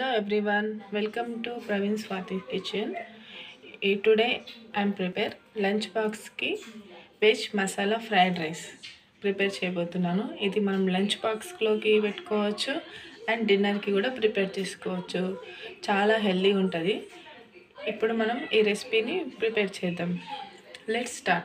Hello everyone, welcome to Praveen Swati Kitchen. ఈ today I'm prepare lunch బాక్స్కి veg masala fried rice prepare చేయబోతున్నాను ఇది మనం లంచ్ బాక్స్లోకి పెట్టుకోవచ్చు అండ్ డిన్నర్కి కూడా ప్రిపేర్ చేసుకోవచ్చు చాలా హెల్దీ ఉంటుంది ఇప్పుడు మనం ఈ రెసిపీని ప్రిపేర్ చేద్దాం లెట్ స్టార్ట్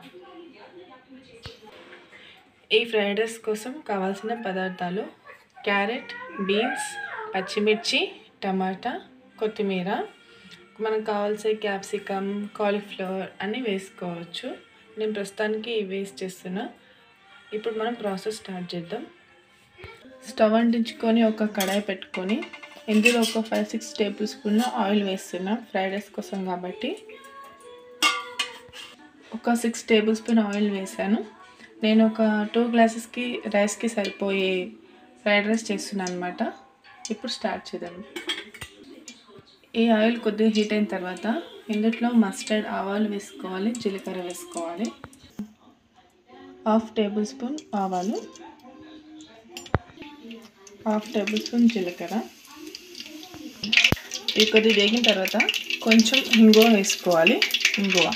ఈ ఫ్రైడ్ రైస్ కోసం కావాల్సిన పదార్థాలు క్యారెట్ బీన్స్ పచ్చిమిర్చి టమాటా కొత్తిమీర మనకు కావాల్సే క్యాప్సికమ్ కాలీఫ్లవర్ అన్నీ వేసుకోవచ్చు నేను ప్రస్తుతానికి వేస్ట్ చేస్తున్నా ఇప్పుడు మనం ప్రాసెస్ స్టార్ట్ చేద్దాం స్టవ్ అంటించుకొని ఒక కడాయి పెట్టుకొని ఇందులో ఒక five six tablespoon oil వేస్తున్నా ఫ్రైడ్ రైస్ కోసం కాబట్టి ఒక సిక్స్ టేబుల్ స్పూన్ ఆయిల్ వేసాను నేను ఒక టూ గ్లాసెస్కి రైస్కి సరిపోయే ఫ్రైడ్ రైస్ చేస్తున్నాను అనమాట ఇప్పుడు స్టార్ట్ చేద్దాం ఈ ఆయిల్ కొద్దిగా హీట్ అయిన తర్వాత ఇందులో మస్టర్డ్ ఆవాలు వేసుకోవాలి జీలకర్ర వేసుకోవాలి హాఫ్ టేబుల్ స్పూన్ ఆవాలు హాఫ్ టేబుల్ స్పూన్ జీలకర్ర ఇది కొద్దిగా వేగిన తర్వాత కొంచెం ఇంగువ వేసుకోవాలి ఇంగువ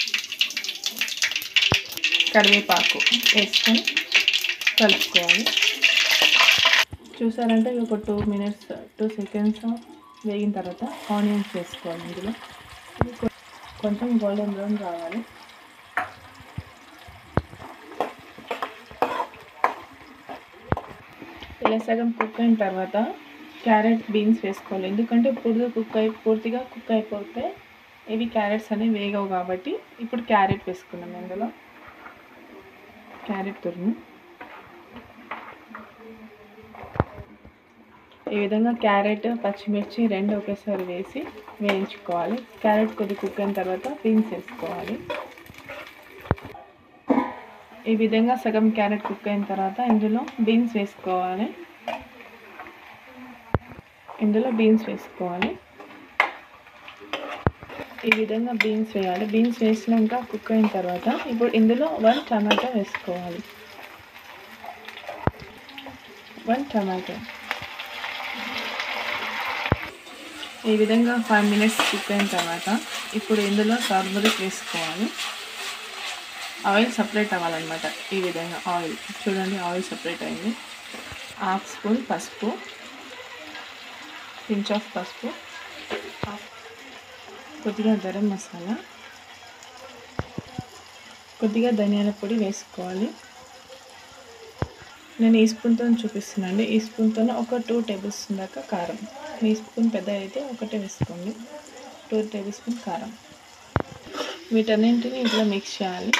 కరివేపాకు వేసుకొని కలుపుకోవాలి చూసారంటే ఒక టూ మినిట్స్ టూ సెకండ్స్ వేగిన తర్వాత ఆనియన్స్ వేసుకోవాలి ఇందులో ఇది కొంచెం గోల్డెన్ బ్రౌన్ రావాలి ఇలా సగం కుక్ అయిన తర్వాత క్యారెట్ బీన్స్ వేసుకోవాలి ఎందుకంటే పూర్తిగా కుక్ అయి పూర్తిగా కుక్ అయిపోతే ఇవి క్యారెట్స్ అనేవి వేగవు కాబట్టి ఇప్పుడు క్యారెట్ వేసుకున్నాం ఇందులో క్యారెట్ తురుము ఈ విధంగా క్యారెట్ పచ్చిమిర్చి రెండు ఒకేసారి వేసి వేయించుకోవాలి క్యారెట్ కొద్ది కుక్ అయిన తర్వాత బీన్స్ వేసుకోవాలి ఈ విధంగా సగం క్యారెట్ కుక్ అయిన తర్వాత ఇందులో బీన్స్ వేసుకోవాలి ఇందులో బీన్స్ వేసుకోవాలి ఈ విధంగా బీన్స్ వేయాలి బీన్స్ వేసినాక కుక్ అయిన తర్వాత ఇప్పుడు ఇందులో వన్ టమాటో వేసుకోవాలి వన్ టమాటో ఈ విధంగా ఫైవ్ మినిట్స్ కుక్ అయిన తర్వాత ఇప్పుడు ఇందులో టర్మరిక్ వేసుకోవాలి ఆయిల్ సపరేట్ అవ్వాలన్నమాట ఈ విధంగా ఆయిల్ చూడండి ఆయిల్ సపరేట్ అయింది హాఫ్ స్పూన్ పసుపు పించ్ ఆఫ్ పసుపు కొద్దిగా గరం మసాలా కొద్దిగా ధనియాల పొడి వేసుకోవాలి నేను ఈ స్పూన్తో చూపిస్తున్నాను ఈ స్పూన్తో ఒక టూ టేబుల్ స్పూన్ దాకా కారం మీ స్పూన్ పెద్ద అయితే ఒకటే వేసుకోండి టూ టేబుల్ స్పూన్ కారం వీటన్నింటిని ఇట్లా మిక్స్ చేయాలి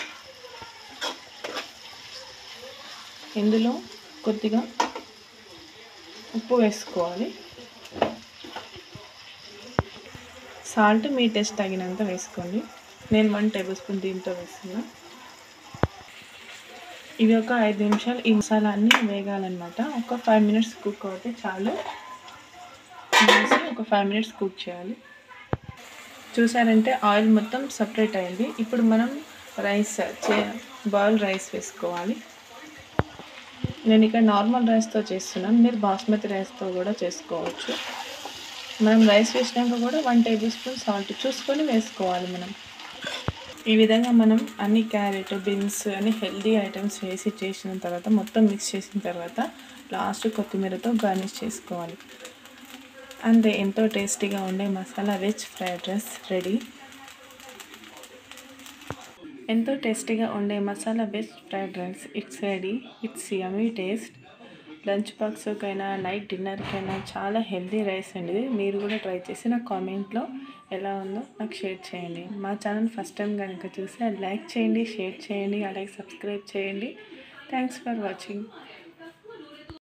ఇందులో కొద్దిగా ఉప్పు వేసుకోవాలి సాల్ట్ మీ టేస్ట్ తగినంత వేసుకోండి నేను వన్ టేబుల్ స్పూన్ దీంతో వేస్తున్నా ఇవి ఒక ఐదు నిమిషాలు ఈ మసాలా అన్నీ వేగాలన్నమాట ఒక ఫైవ్ మినిట్స్ కుక్ అవుతే చాలు వేసి ఒక ఫైవ్ మినిట్స్ కుక్ చేయాలి చూసారంటే ఆయిల్ మొత్తం సపరేట్ అయింది ఇప్పుడు మనం రైస్ చే బాయిల్ రైస్ వేసుకోవాలి నేను ఇక్కడ నార్మల్ రైస్తో చేస్తున్నాను మీరు బాస్మతి రైస్తో కూడా చేసుకోవచ్చు మనం రైస్ వేసినాక కూడా వన్ టేబుల్ స్పూన్ సాల్ట్ చూసుకొని వేసుకోవాలి మనం ఈ విధంగా మనం అన్ని క్యారెట్ బీన్స్ అన్ని హెల్దీ ఐటమ్స్ వేసి చేసిన తర్వాత మొత్తం మిక్స్ చేసిన తర్వాత లాస్ట్ కొత్తిమీరతో గార్నిష్ చేసుకోవాలి అంతే ఎంతో టేస్టీగా ఉండే masala veg fried rice ready ఎంతో టేస్టీగా ఉండే masala veg fried rice it's ready it's yummy taste lunch బాక్స్కైనా నైట్ డిన్నర్కైనా చాలా హెల్దీ రైస్ అండి మీరు కూడా ట్రై చేసి నా కామెంట్లో ఎలా ఉందో నాకు షేర్ చేయండి మా ఛానల్ ఫస్ట్ టైం కనుక చూస్తే లైక్ చేయండి షేర్ చేయండి అలాగే సబ్స్క్రైబ్ చేయండి థ్యాంక్స్ ఫర్ వాచింగ్